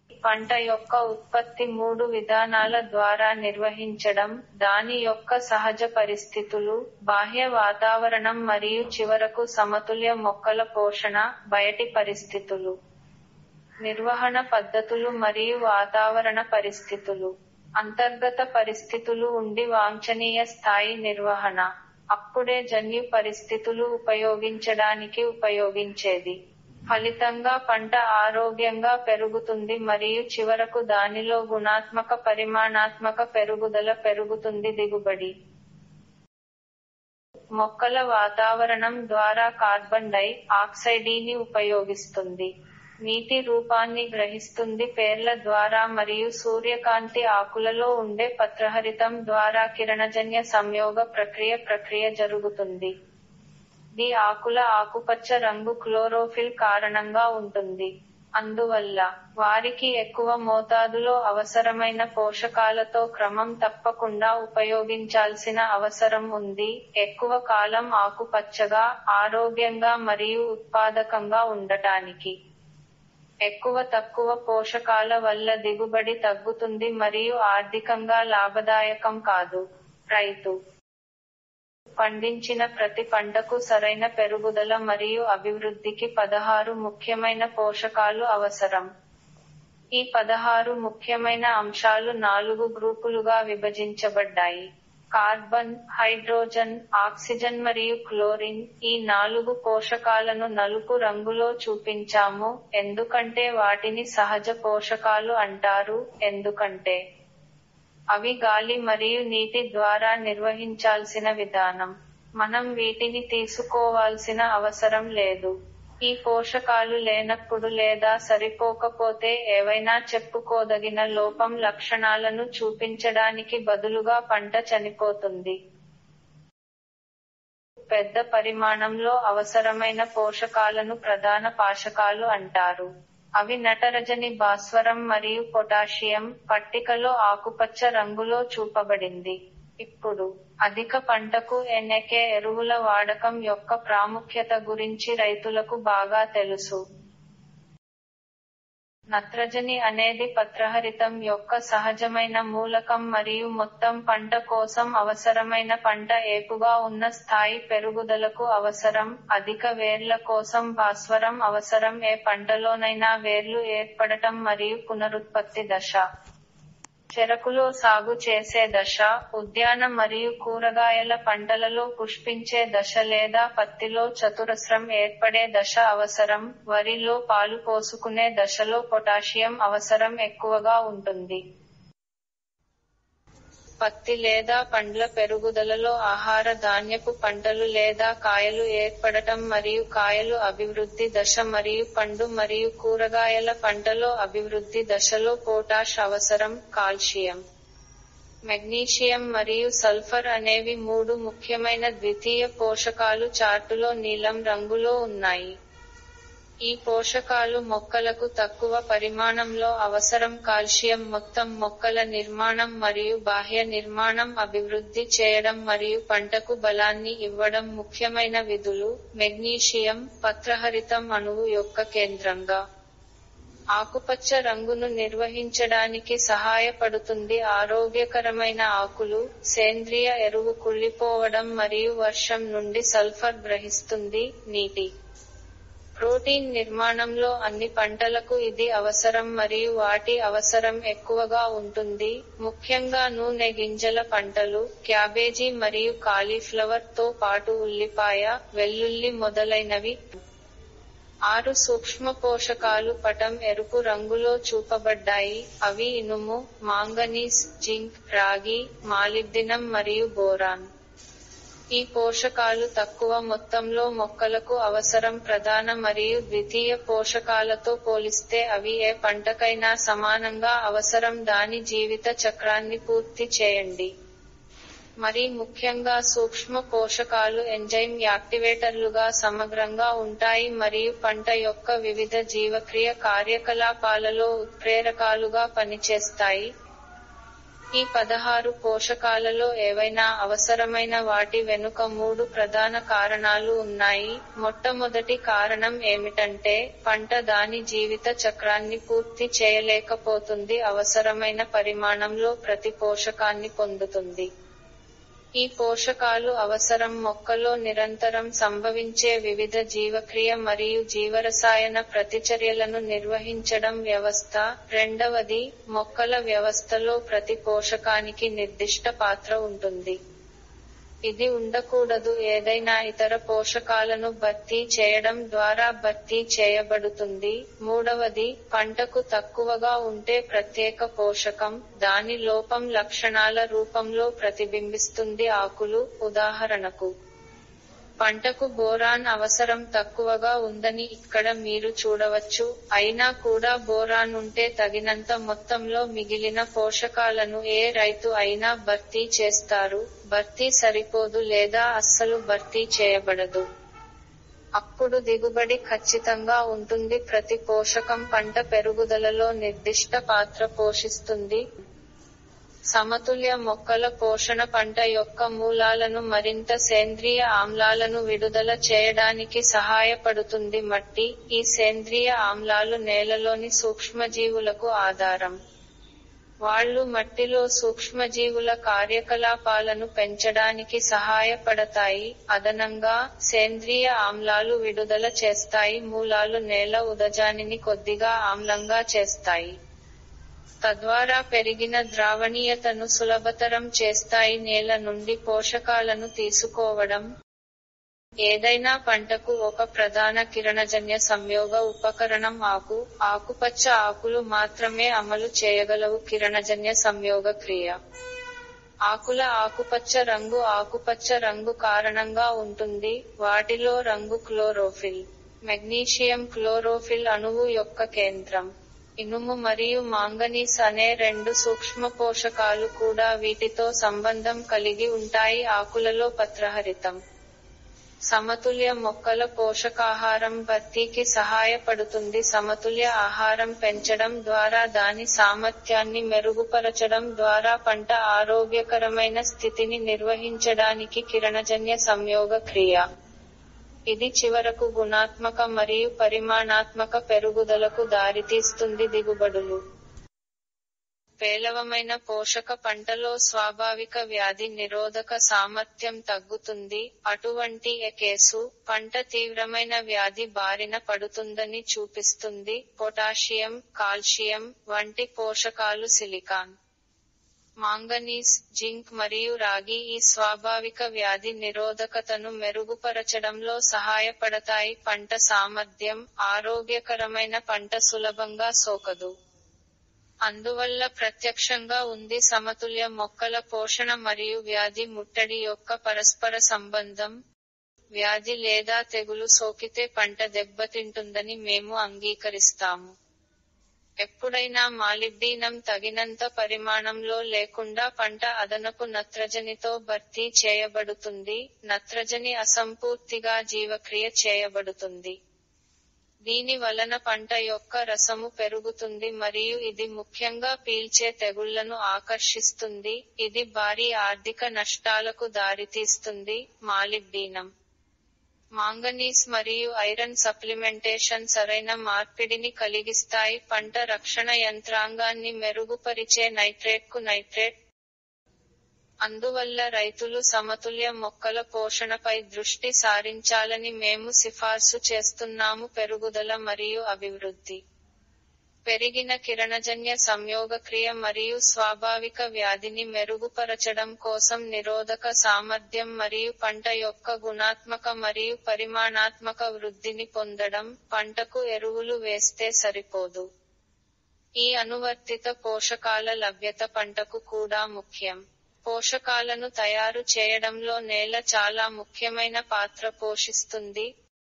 పంట యొక్క ఉత్పత్తి మూడు విధానాల ద్వారా నిర్వహించడం దాని యొక్క సహజ పరిస్థితులు బాహ్య వాతావరణం మరియు చివరకు సమతుల్య మొక్కల పోషణ బయటి పరిస్థితులు నిర్వహణ పద్ధతులు మరియు వాతావరణ పరిస్థితులు అంతర్గత పరిస్థితులు ఉండి వాంఛనీయ స్థాయి నిర్వహణ అప్పుడే జన్యు పరిస్థితులు ఉపయోగించడానికి ఉపయోగించేది ఫలితంగా పంట ఆరోగ్యంగా పెరుగుతుంది మరియు చివరకు దానిలో గుణాత్మక పరిమాణాత్మక పెరుగుదల పెరుగుతుంది దిగుబడి మొక్కల వాతావరణం ద్వారా కార్బన్ డై ఆక్సైడీని ఉపయోగిస్తుంది నీటి రూపాన్ని గ్రహిస్తుంది పేర్ల ద్వారా మరియు సూర్యకాంతి ఆకులలో ఉండే పత్రహరితం ద్వారా కిరణజన్య సంయోగ ప్రక్రియ ప్రక్రియ జరుగుతుంది ది ఆకుల ఆకుపచ్చ రంగు క్లోరోఫిల్ కారణంగా ఉంటుంది అందువల్ల వారికి ఎక్కువ మోతాదులో అవసరమైన పోషకాలతో క్రమం తప్పకుండా ఉపయోగించాల్సిన అవసరం ఉంది ఎక్కువ కాలం ఆకుపచ్చగా ఆరోగ్యంగా మరియు ఉత్పాదకంగా ఉండటానికి ఎక్కువ తక్కువ పోషకాల వల్ల దిగుబడి తగ్గుతుంది మరియు ఆర్థికంగా లాభదాయకం కాదు రైతు పండించిన ప్రతి పంటకు సరైన పెరుగుదల మరియు అభివృద్ధికి పదహారు ముఖ్యమైన పోషకాలు అవసరం ఈ పదహారు ముఖ్యమైన అంశాలు నాలుగు గ్రూపులుగా విభజించబడ్డాయి కార్బన్ హైడ్రోజన్ ఆక్సిజన్ మరియు క్లోరిన్ ఈ నాలుగు పోషకాలను నలుపు రంగులో చూపించాము ఎందుకంటే వాటిని సహజ పోషకాలు అంటారు ఎందుకంటే అవి గాలి మరియు నీటి ద్వారా నిర్వహించాల్సిన విధానం మనం వీటిని తీసుకోవాల్సిన అవసరం లేదు ఈ పోషకాలు లేనప్పుడు లేదా సరిపోకపోతే ఏవైనా చెప్పుకోదగిన లోపం లక్షణాలను చూపించడానికి బదులుగా పంట చనిపోతుంది పెద్ద పరిమాణంలో అవసరమైన పోషకాలను ప్రధాన పాషకాలు అంటారు అవి నటరజని భాస్వరం మరియు పొటాషియం పట్టికలో ఆకుపచ్చ రంగులో చూపబడింది ఇప్పుడు అధిక పంటకు ఎన్ఎకే ఎరువుల వాడకం యొక్క ప్రాముఖ్యత గురించి రైతులకు బాగా తెలుసు నత్రజని అనేది పత్రహరితం యొక్క సహజమైన మూలకం మరియు మొత్తం పంట కోసం అవసరమైన పంట ఏపుగా ఉన్న స్థాయి పెరుగుదలకు అవసరం అధిక వేర్ల కోసం భాస్వరం అవసరం ఏ పంటలోనైనా వేర్లు ఏర్పడటం మరియు పునరుత్పత్తి దశ చెరకులో సాగు చేసే దశ ఉద్యాన మరియు కూరగాయల పంటలలో పుష్పించే దశ లేదా పత్తిలో చతురస్రం ఏర్పడే దశ అవసరం వరిలో పాలు పోసుకునే దశలో పొటాషియం అవసరం ఎక్కువగా ఉంటుంది పత్తి లేదా పండ్ల పెరుగుదలలో ఆహార ధాన్యపు పంటలు లేదా కాయలు ఏర్పడటం మరియు కాయలు అభివృద్ధి దశ మరియు పండు మరియు కూరగాయల పంటలో అభివృద్ధి దశలో పోటాష్ అవసరం కాల్షియం మెగ్నీషియం మరియు సల్ఫర్ అనేవి మూడు ముఖ్యమైన ద్వితీయ పోషకాలు చార్టులో నీలం రంగులో ఉన్నాయి ఈ పోషకాలు మొక్కలకు తక్కువ పరిమాణంలో అవసరం కాల్షియం మొత్తం మొక్కల నిర్మాణం మరియు బాహ్య నిర్మాణం అభివృద్ధి చేయడం మరియు పంటకు బలాన్ని ఇవ్వడం ముఖ్యమైన విధులు మెగ్నీషియం పత్రహరితం అణువు యొక్క కేంద్రంగా ఆకుపచ్చ రంగును నిర్వహించడానికి సహాయపడుతుంది ఆరోగ్యకరమైన ఆకులు సేంద్రియ ఎరువు కుళ్ళిపోవడం మరియు వర్షం నుండి సల్ఫర్ గ్రహిస్తుంది నీటి ప్రోటీన్ నిర్మాణంలో అన్ని పంటలకు ఇది అవసరం మరియు వాటి అవసరం ఎక్కువగా ఉంటుంది ముఖ్యంగా నూనె గింజల పంటలు క్యాబేజీ మరియు కాలీఫ్లవర్ తో పాటు ఉల్లిపాయ వెల్లుల్లి మొదలైనవి ఆరు సూక్ష్మ పోషకాలు పటం ఎరుపు రంగులో చూపబడ్డాయి అవి ఇనుము మాంగనీస్ జింక్ రాగి మాలిబ్డినం మరియు బోరాన్ ఈ పోషకాలు తక్కువ మొత్తంలో మొక్కలకు అవసరం ప్రధాన మరియు ద్వితీయ పోషకాలతో పోలిస్తే అవి ఏ పంటకైనా సమానంగా అవసరం దాని జీవిత చక్రాన్ని పూర్తి చేయండి మరి ముఖ్యంగా సూక్ష్మ పోషకాలు ఎంజైమ్ యాక్టివేటర్లుగా సమగ్రంగా ఉంటాయి మరియు పంట యొక్క వివిధ జీవక్రియ కార్యకలాపాలలో ఉత్ప్రేరకాలుగా పనిచేస్తాయి ఈ పదహారు పోషకాలలో ఏవైనా అవసరమైన వాటి వెనుక మూడు ప్రధాన కారణాలు ఉన్నాయి మొట్టమొదటి కారణం ఏమిటంటే పంట దాని జీవిత చక్రాన్ని పూర్తి చేయలేకపోతుంది అవసరమైన పరిమాణంలో ప్రతి పోషకాన్ని పొందుతుంది ఈ పోషకాలు అవసరం మొక్కలో నిరంతరం సంభవించే వివిధ జీవక్రియ మరియు జీవరసాయన ప్రతిచర్యలను నిర్వహించడం వ్యవస్థ రెండవది మొక్కల వ్యవస్థలో ప్రతి పోషకానికి నిర్దిష్ట పాత్ర ఉంటుంది ఇది ఉండకూడదు ఏదైనా ఇతర పోషకాలను భర్తీ చేయడం ద్వారా భర్తీ చేయబడుతుంది మూడవది పంటకు తక్కువగా ఉంటే ప్రత్యేక పోషకం దాని లోపం లక్షణాల రూపంలో ప్రతిబింబిస్తుంది ఆకులు ఉదాహరణకు పంటకు బోరాన్ అవసరం తక్కువగా ఉందని ఇక్కడ మీరు చూడవచ్చు అయినా కూడా బోరాన్ ఉంటే తగినంత మొత్తంలో మిగిలిన పోషకాలను ఏ రైతు అయినా భర్తీ చేస్తారు భర్తీ సరిపోదు లేదా అస్సలు భర్తీ చేయబడదు అప్పుడు దిగుబడి ఖచ్చితంగా ఉంటుంది ప్రతి పోషకం పంట పెరుగుదలలో నిర్దిష్ట పాత్ర పోషిస్తుంది సమతుల్య మొక్కల పోషణ పంట యొక్క మూలాలను మరింత సేంద్రియ ఆమ్లాలను విడుదల చేయడానికి సహాయపడుతుంది మట్టి ఈ సేంద్రియ ఆమ్లాలు నేలలోని సూక్ష్మజీవులకు ఆధారం వాళ్ళు మట్టిలో సూక్ష్మజీవుల కార్యకలాపాలను పెంచడానికి సహాయపడతాయి అదనంగా సేంద్రియ ఆమ్లాలు విడుదల చేస్తాయి మూలాలు నేల ఉదజానిని కొద్దిగా ఆమ్లంగా చేస్తాయి తద్వారా పెరిగిన ద్రావణీయతను సులభతరం చేస్తాయి నేల నుండి పోషకాలను తీసుకోవడం ఏదైనా పంటకు ఒక ప్రధాన కిరణజన్య సంయోగ ఉపకరణం ఆకు ఆకుపచ్చ ఆకులు మాత్రమే అమలు చేయగలవు కిరణజన్య సంయోగ క్రియ ఆకుల ఆకుపచ్చ రంగు ఆకుపచ్చ రంగు కారణంగా ఉంటుంది వాటిలో రంగు క్లోరోఫిల్ మెగ్నీషియం క్లోరోఫిల్ అణువు యొక్క కేంద్రం ఇనుము మరియు మాంగనీస్ అనే రెండు సూక్ష్మ పోషకాలు కూడా వీటితో సంబంధం కలిగి ఉంటాయి ఆకులలో పత్రహరితం సమతుల్య మొక్కల పోషకాహారం భర్తీకి సహాయపడుతుంది సమతుల్య ఆహారం పెంచడం ద్వారా దాని సామర్థ్యాన్ని మెరుగుపరచడం ద్వారా పంట ఆరోగ్యకరమైన స్థితిని నిర్వహించడానికి కిరణజన్య సంయోగ క్రియ ఇది చివరకు గుణాత్మక మరియు పరిమాణాత్మక పెరుగుదలకు దారితీస్తుంది దిగుబడులు పేలవమైన పోషక పంటలో స్వాభావిక వ్యాధి నిరోధక సామర్థ్యం తగ్గుతుంది అటువంటి ఎ కేసు పంట తీవ్రమైన వ్యాధి బారిన పడుతుందని చూపిస్తుంది పొటాషియం కాల్షియం వంటి పోషకాలు సిలికాన్ మాంగనీస్ జింక్ మరియు రాగి ఈ స్వాభావిక వ్యాధి నిరోధకతను మెరుగుపరచడంలో సహాయపడతాయి పంట సామర్థ్యం ఆరోగ్యకరమైన పంట సులభంగా సోకదు అందువల్ల ప్రత్యక్షంగా ఉంది సమతుల్య మొక్కల పోషణ మరియు వ్యాధి ముట్టడి యొక్క పరస్పర సంబంధం వ్యాధి లేదా తెగులు సోకితే పంట దెబ్బతింటుందని మేము అంగీకరిస్తాము ఎప్పుడైనా మాలిబ్డీనం తగినంత పరిమాణంలో లేకుండా పంట అదనపు నత్రజనితో భర్తీ చేయబడుతుంది నత్రజని అసంపూర్తిగా జీవక్రియ చేయబడుతుంది దీని వలన పంట యొక్క రసము పెరుగుతుంది మరియు ఇది ముఖ్యంగా పీల్చే తెగుళ్లను ఆకర్షిస్తుంది ఇది భారీ ఆర్థిక నష్టాలకు దారితీస్తుంది మాలిబ్డీనం మాంగనీస్ మరియు ఐరన్ సప్లిమెంటేషన్ సరైన మార్పిడిని కలిగిస్తాయి పంట రక్షణ యంత్రాంగాన్ని మెరుగుపరిచే నైట్రేట్కు నైట్రేట్ అందువల్ల రైతులు సమతుల్య మొక్కల పోషణపై దృష్టి సారించాలని మేము సిఫార్సు చేస్తున్నాము పెరుగుదల మరియు అభివృద్ధి పెరిగిన కిరణజన్య సంయోగక్రియ మరియు స్వాభావిక వ్యాధిని మెరుగుపరచడం కోసం నిరోధక సామర్థ్యం మరియు పంట యొక్క గుణాత్మక మరియు పరిమాణాత్మక వృద్ధిని పొందడం పంటకు ఎరువులు వేస్తే సరిపోదు ఈ అనువర్తిత పోషకాల లభ్యత పంటకు కూడా ముఖ్యం పోషకాలను తయారు చేయడంలో నేల చాలా ముఖ్యమైన పాత్ర పోషిస్తుంది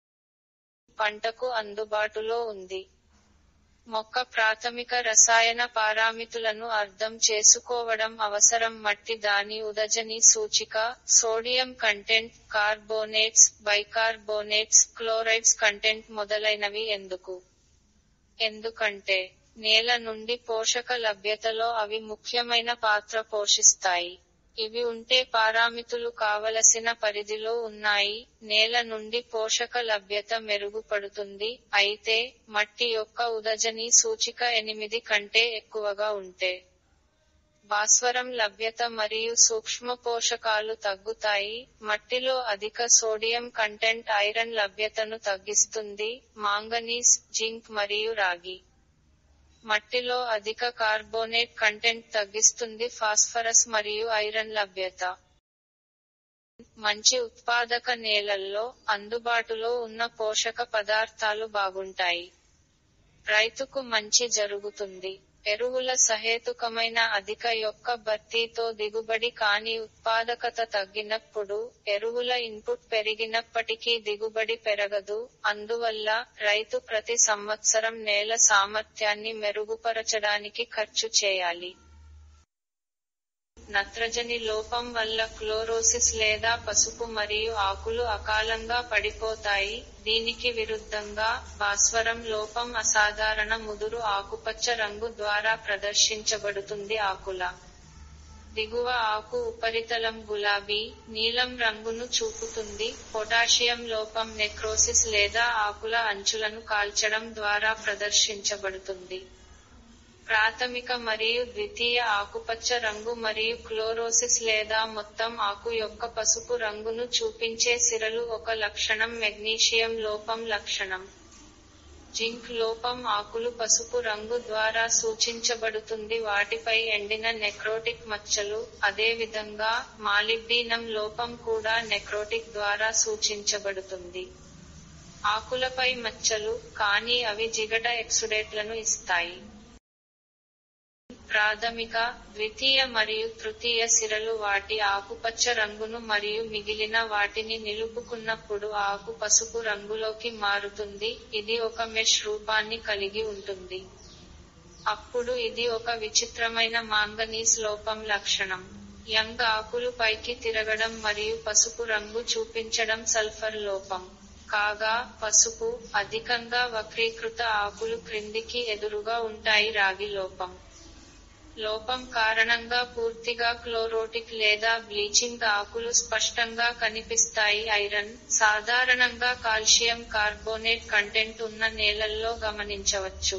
పంటకు అందుబాటులో ఉంది మొక్క ప్రాథమిక రసాయన పారామితులను అర్థం చేసుకోవడం అవసరం మట్టి దాని ఉదజని సూచిక sodium content carbonates bicarbonates chlorides content మొదలైనవి ఎందుకు ఎందుకంటే నేల నుండి పోషక లభ్యతలో అవి ముఖ్యమైన పాత్ర పోషిస్తాయి ఇవి ఉంటే పారామితులు కావలసిన పరిధిలో ఉన్నాయి నేల నుండి పోషక లభ్యత మెరుగుపడుతుంది అయితే మట్టి యొక్క ఉదజని సూచిక ఎనిమిది కంటే ఎక్కువగా ఉంటే భాస్వరం లభ్యత మరియు సూక్ష్మ పోషకాలు తగ్గుతాయి మట్టిలో అధిక సోడియం కంటెంట్ ఐరన్ లభ్యతను తగ్గిస్తుంది మాంగనీస్ జింక్ మరియు రాగి మట్టిలో అధిక కార్బోనేట్ కంటెంట్ తగ్గిస్తుంది ఫాస్ఫరస్ మరియు ఐరన్ లభ్యత మంచి ఉత్పాదక నేలల్లో అందుబాటులో ఉన్న పోషక పదార్థాలు బాగుంటాయి రైతుకు మంచి జరుగుతుంది ఎరువుల సహేతుకమైన అధిక యొక్క భర్తీతో దిగుబడి కాని ఉత్పాదకత తగ్గినప్పుడు ఎరువుల ఇన్పుట్ పెరిగినప్పటికీ దిగుబడి పెరగదు అందువల్ల రైతు ప్రతి సంవత్సరం నేల సామర్థ్యాన్ని మెరుగుపరచడానికి ఖర్చు చేయాలి నత్రజని లోపం వల్ల క్లోరోసిస్ లేదా పసుపు మరియు ఆకులు అకాలంగా పడిపోతాయి దీనికి విరుద్ధంగా భాస్వరం లోపం అసాధారణ ముదురు ఆకుపచ్చ రంగు ద్వారా ప్రదర్శించబడుతుంది ఆకుల దిగువ ఆకు ఉపరితలం గులాబీ నీలం రంగును చూపుతుంది పొటాషియం లోపం నెక్రోసిస్ లేదా ఆకుల అంచులను కాల్చడం ద్వారా ప్రదర్శించబడుతుంది ప్రాథమిక మరియు ద్వితీయ ఆకుపచ్చ రంగు మరియు క్లోరోసిస్ లేదా మొత్తం ఆకు యొక్క పసుపు రంగును చూపించే సిరలు ఒక లక్షణం మెగ్నీషియం లోపం లక్షణం జింక్ లోపం ఆకులు పసుపు రంగు ద్వారా సూచించబడుతుంది వాటిపై ఎండిన నెక్రోటిక్ మచ్చలు అదేవిధంగా మాలిబ్డీనం లోపం కూడా నెక్రోటిక్ ద్వారా సూచించబడుతుంది ఆకులపై మచ్చలు కానీ అవి జిగట ఎక్సుడేట్లను ఇస్తాయి ప్రాథమిక ద్వితీయ మరియు తృతీయ సిరలు వాటి ఆకుపచ్చ రంగును మరియు మిగిలిన వాటిని నిలుపుకున్నప్పుడు ఆకు పసుపు రంగులోకి మారుతుంది ఇది ఒక మెష్ రూపాన్ని కలిగి ఉంటుంది అప్పుడు ఇది ఒక విచిత్రమైన మాంగనీస్ లోపం లక్షణం యంగ్ ఆకులు పైకి తిరగడం మరియు పసుపు రంగు చూపించడం సల్ఫర్ లోపం కాగా పసుపు అధికంగా వక్రీకృత ఆకులు క్రిందికి ఎదురుగా ఉంటాయి రాగి లోపం లోపం కారణంగా పూర్తిగా క్లోరోటిక్ లేదా బ్లీచింగ్ ఆకులు స్పష్టంగా కనిపిస్తాయి ఐరన్ సాధారణంగా కాల్షియం కార్బోనేట్ కంటెంట్ ఉన్న నేలల్లో గమనించవచ్చు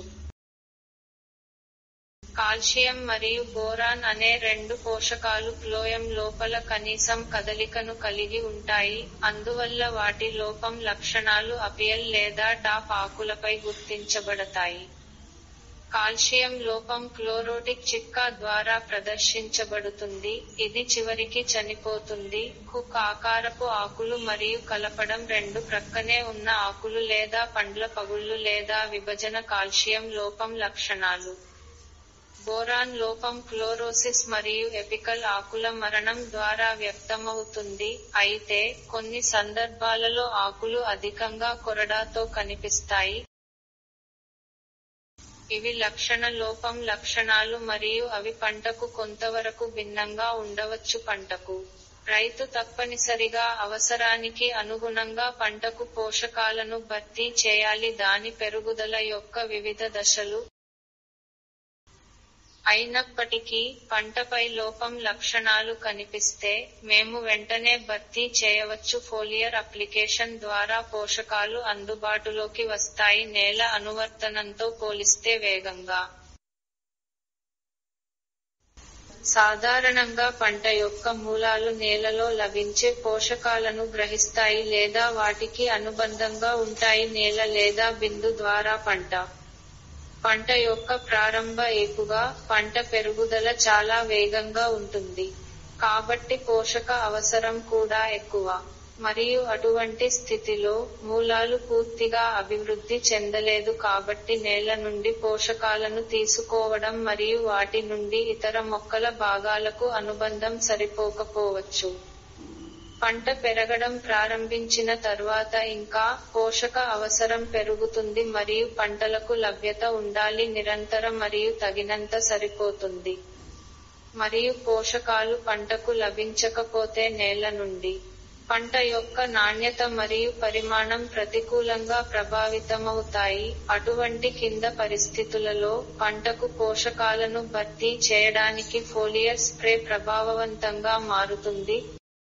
కాల్షియం మరియు బోరాన్ అనే రెండు పోషకాలు ఫ్లోయం లోపల కనీసం కదలికను కలిగి ఉంటాయి అందువల్ల వాటి లోపం లక్షణాలు అపియల్ లేదా టాప్ ఆకులపై గుర్తించబడతాయి కాల్షియం లోపం క్లోరోటిక్ చిక్కా ద్వారా ప్రదర్శించబడుతుంది ఇది చివరికి చనిపోతుంది హుక్ ఆకారపు ఆకులు మరియు కలపడం రెండు ప్రక్కనే ఉన్న ఆకులు లేదా పండ్ల పగుళ్లు లేదా విభజన కాల్షియం లోపం లక్షణాలు బోరాన్ లోపం క్లోరోసిస్ మరియు ఎపికల్ ఆకుల మరణం ద్వారా వ్యక్తమవుతుంది అయితే కొన్ని సందర్భాలలో ఆకులు అధికంగా కొరడాతో కనిపిస్తాయి ఇవి లక్షణ లోపం లక్షణాలు మరియు అవి పంటకు కొంతవరకు భిన్నంగా ఉండవచ్చు పంటకు రైతు తప్పనిసరిగా అవసరానికి అనుగుణంగా పంటకు పోషకాలను భర్తీ చేయాలి దాని పెరుగుదల యొక్క వివిధ దశలు అయినప్పటికీ పంటపై లోపం లక్షణాలు కనిపిస్తే మేము వెంటనే భర్తీ చేయవచ్చు ఫోలియర్ అప్లికేషన్ ద్వారా పోషకాలు అందుబాటులోకి వస్తాయి నేల అనువర్తనంతో పోలిస్తే వేగంగా సాధారణంగా పంట యొక్క మూలాలు నేలలో లభించే పోషకాలను గ్రహిస్తాయి లేదా వాటికి అనుబంధంగా ఉంటాయి నేల లేదా బిందు ద్వారా పంట పంట యొక్క ప్రారంభ ఏపుగా పంట పెరుగుదల చాలా వేగంగా ఉంటుంది కాబట్టి పోషక అవసరం కూడా ఎక్కువ మరియు అటువంటి స్థితిలో మూలాలు పూర్తిగా అభివృద్ధి చెందలేదు కాబట్టి నేల నుండి పోషకాలను తీసుకోవడం మరియు వాటి నుండి ఇతర మొక్కల భాగాలకు అనుబంధం సరిపోకపోవచ్చు పంట పెరగడం ప్రారంభించిన తర్వాత ఇంకా పోషక అవసరం పెరుగుతుంది మరియు పంటలకు లభ్యత ఉండాలి నిరంతర మరియు తగినంత సరిపోతుంది మరియు పోషకాలు పంటకు లభించకపోతే నేల నుండి పంట యొక్క నాణ్యత మరియు పరిమాణం ప్రతికూలంగా ప్రభావితమవుతాయి అటువంటి కింద పరిస్థితులలో పంటకు పోషకాలను భర్తీ చేయడానికి ఫోలియర్ స్ప్రే ప్రభావవంతంగా మారుతుంది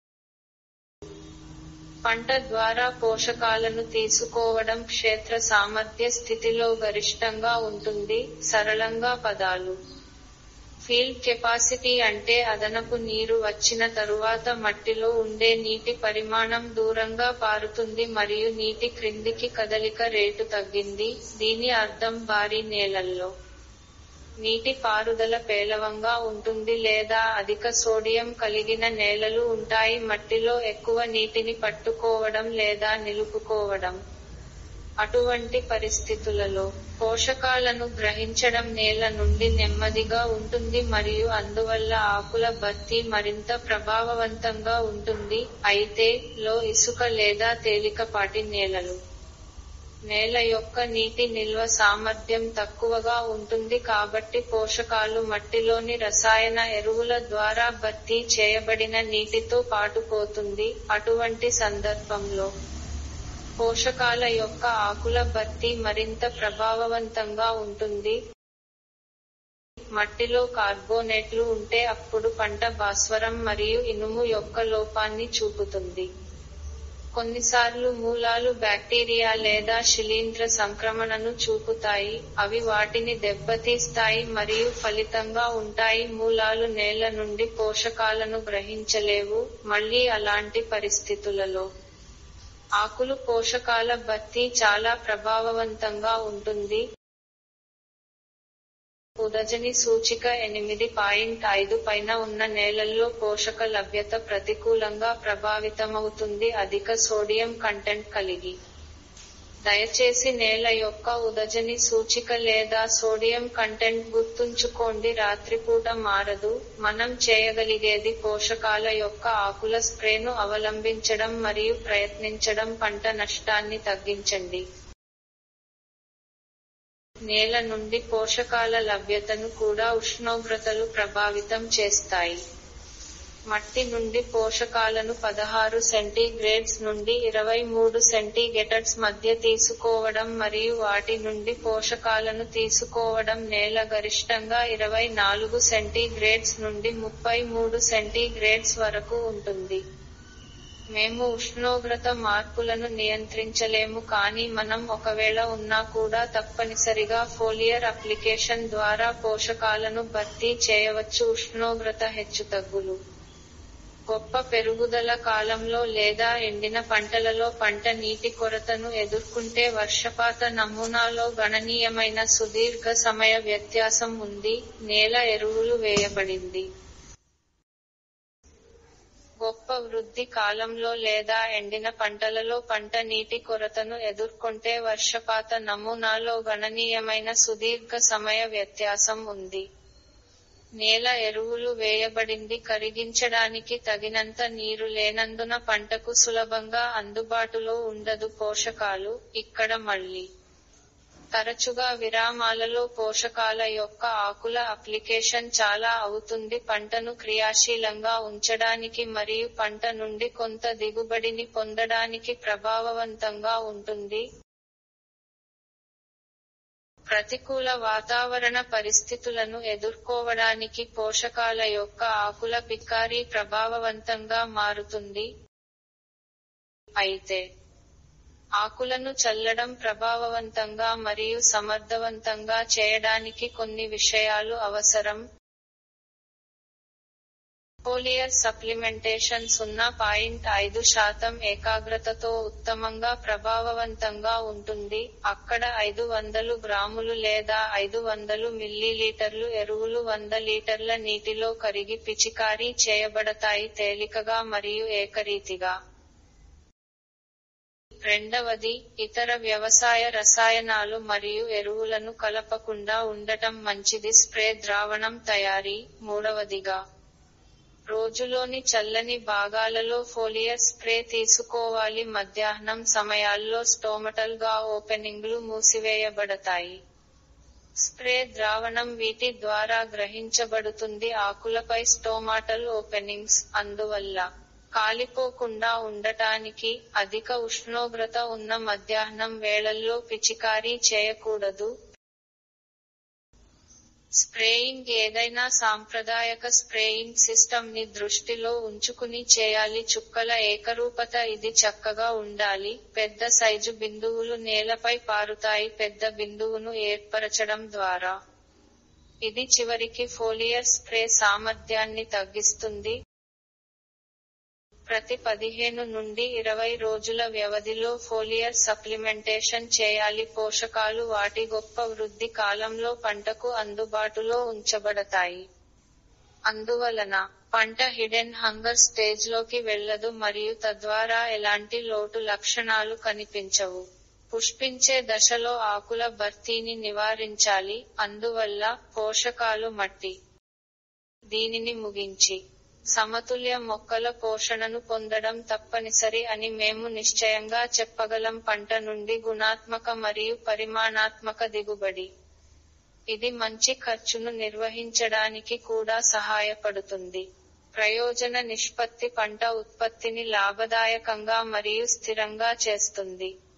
పంట ద్వారా పోషకాలను తీసుకోవడం క్షేత్ర సామర్థ్య స్థితిలో గరిష్టంగా ఉంటుంది సరళంగా పదాలు ఫీల్డ్ కెపాసిటీ అంటే అదనపు నీరు వచ్చిన తరువాత మట్టిలో ఉండే నీటి పరిమాణం దూరంగా పారుతుంది మరియు నీటి క్రిందికి కదలిక రేటు తగ్గింది దీని అర్థం భారీ నేలల్లో నీటి పారుదల పేలవంగా ఉంటుంది లేదా అధిక సోడియం కలిగిన నేలలు ఉంటాయి మట్టిలో ఎక్కువ నీటిని పట్టుకోవడం లేదా నిలుపుకోవడం అటువంటి పరిస్థితులలో పోషకాలను గ్రహించడం నేల నుండి నెమ్మదిగా ఉంటుంది మరియు అందువల్ల ఆకుల భర్తీ మరింత ప్రభావవంతంగా ఉంటుంది అయితే లో ఇసుక లేదా తేలికపాటి నేలలు నేల యొక్క నీటి నిల్వ సామర్థ్యం తక్కువగా ఉంటుంది కాబట్టి పోషకాలు మట్టిలోని రసాయన ఎరువుల ద్వారా భర్తీ చేయబడిన నీటితో పాటుపోతుంది అటువంటి సందర్భంలో పోషకాల యొక్క ఆకుల భర్తీ మరింత ప్రభావవంతంగా ఉంటుంది మట్టిలో కార్బోనేట్లు ఉంటే అప్పుడు పంట భాస్వరం మరియు ఇనుము యొక్క లోపాన్ని చూపుతుంది కొన్నిసార్లు మూలాలు బ్యాక్టీరియా లేదా శిలీంధ్ర సంక్రమణను చూపుతాయి అవి వాటిని దెబ్బతీస్తాయి మరియు ఫలితంగా ఉంటాయి మూలాలు నేల నుండి పోషకాలను గ్రహించలేవు మళ్ళీ అలాంటి పరిస్థితులలో ఆకులు పోషకాల భర్తీ చాలా ప్రభావవంతంగా ఉంటుంది ఉదజని సూచిక ఎనిమిది పాయింట్ ఐదు పైన ఉన్న నేలల్లో పోషక లభ్యత ప్రతికూలంగా ప్రభావితమవుతుంది అధిక సోడియం కంటెంట్ కలిగి దయచేసి నేల యొక్క ఉదజని సూచిక లేదా సోడియం కంటెంట్ గుర్తుంచుకోండి రాత్రిపూట మారదు మనం చేయగలిగేది పోషకాల యొక్క ఆకుల స్ప్రేను అవలంబించడం మరియు ప్రయత్నించడం పంట నష్టాన్ని తగ్గించండి నేల నుండి పోషకాల లభ్యతను కూడా ఉష్ణోగ్రతలు ప్రభావితం చేస్తాయి మట్టి నుండి పోషకాలను పదహారు సెంటీగ్రేడ్స్ నుండి ఇరవై మూడు సెంటీగ్రేడ్స్ మధ్య తీసుకోవడం మరియు వాటి నుండి పోషకాలను తీసుకోవడం నేల గరిష్టంగా ఇరవై నాలుగు సెంటీగ్రేడ్స్ నుండి ముప్పై మూడు సెంటీగ్రేడ్స్ వరకు ఉంటుంది మేము ఉష్ణోగ్రత మార్పులను నియంత్రించలేము కానీ మనం ఒకవేళ ఉన్నా కూడా తప్పనిసరిగా ఫోలియర్ అప్లికేషన్ ద్వారా పోషకాలను భర్తీ చేయవచ్చు ఉష్ణోగ్రత హెచ్చుతగ్గులు గొప్ప పెరుగుదల కాలంలో లేదా ఎండిన పంటలలో పంట నీటి కొరతను ఎదుర్కొంటే వర్షపాత నమూనాలో గణనీయమైన సుదీర్ఘ సమయ వ్యత్యాసం ఉంది నేల ఎరువులు వేయబడింది గొప్ప వృద్ధి కాలంలో లేదా ఎండిన పంటలలో పంట నీటి కొరతను ఎదుర్కొంటే వర్షపాత నమూనాలో గణనీయమైన సుదీర్ఘ సమయ వ్యత్యాసం ఉంది నేల ఎరువులు వేయబడింది కరిగించడానికి తగినంత నీరు లేనందున పంటకు సులభంగా అందుబాటులో ఉండదు పోషకాలు ఇక్కడ మళ్ళీ తరచుగా విరామాలలో పోషకాల యొక్క ఆకుల అప్లికేషన్ చాలా అవుతుంది పంటను క్రియాశీలంగా ఉంచడానికి మరియు పంట నుండి కొంత దిగుబడిని పొందడానికి ప్రభావవంతంగా ఉంటుంది ప్రతికూల వాతావరణ పరిస్థితులను ఎదుర్కోవడానికి పోషకాల యొక్క ఆకుల పికారీ ప్రభావవంతంగా మారుతుంది అయితే ఆకులను చల్లడం ప్రభావవంతంగా మరియు సమర్థవంతంగా చేయడానికి కొన్ని విషయాలు అవసరం ఫోలియర్ సప్లిమెంటేషన్ సున్నా పాయింట్ ఐదు శాతం ఏకాగ్రతతో ఉత్తమంగా ప్రభావవంతంగా ఉంటుంది అక్కడ ఐదు వందలు గ్రాములు లేదా ఐదు వందలు మిల్లీలీటర్లు ఎరువులు వంద లీటర్ల నీటిలో కరిగి పిచికారీ చేయబడతాయి తేలికగా మరియు ఏకరీతిగా రెండవది ఇతర వ్యవసాయ రసాయనాలు మరియు ఎరువులను కలపకుండా ఉండటం మంచిది స్ప్రే ద్రావణం తయారీ మూడవదిగా రోజులోని చల్లని భాగాలలో ఫోలియర్ స్ప్రే తీసుకోవాలి మధ్యాహ్నం సమయాల్లో స్టోమటల్ గా ఓపెనింగ్లు మూసివేయబడతాయి స్ప్రే ద్రావణం వీటి ద్వారా గ్రహించబడుతుంది ఆకులపై స్టోమాటల్ ఓపెనింగ్స్ అందువల్ల కాలిపోకుండా ఉండటానికి అధిక ఉష్ణోగ్రత ఉన్న మధ్యాహ్నం వేళల్లో పిచికారీ చేయకూడదు స్ప్రేయింగ్ ఏదైనా సాంప్రదాయక స్ప్రేయింగ్ సిస్టమ్ ని దృష్టిలో ఉంచుకుని చేయాలి చుక్కల ఏకరూపత ఇది చక్కగా ఉండాలి పెద్ద సైజు బిందువులు నేలపై పారుతాయి పెద్ద బిందువును ఏర్పరచడం ద్వారా ఇది చివరికి ఫోలియర్ స్ప్రే సామర్థ్యాన్ని తగ్గిస్తుంది ప్రతి పదిహేను నుండి ఇరవై రోజుల వ్యవధిలో ఫోలియర్ సప్లిమెంటేషన్ చేయాలి పోషకాలు వాటి గొప్ప వృద్ధి కాలంలో పంటకు అందుబాటులో ఉంచబడతాయి అందువలన పంట హిడెన్ హంగర్ స్టేజ్లోకి వెళ్ళదు మరియు తద్వారా ఎలాంటి లోటు లక్షణాలు కనిపించవు పుష్పించే దశలో ఆకుల భర్తీని నివారించాలి అందువల్ల పోషకాలు మట్టి దీనిని ముగించి సమతుల్య మొక్కల పోషణను పొందడం తప్పనిసరి అని మేము నిశ్చయంగా చెప్పగలం పంట నుండి గుణాత్మక మరియు పరిమాణాత్మక దిగుబడి ఇది మంచి ఖర్చును నిర్వహించడానికి కూడా సహాయపడుతుంది ప్రయోజన నిష్పత్తి పంట ఉత్పత్తిని లాభదాయకంగా మరియు స్థిరంగా చేస్తుంది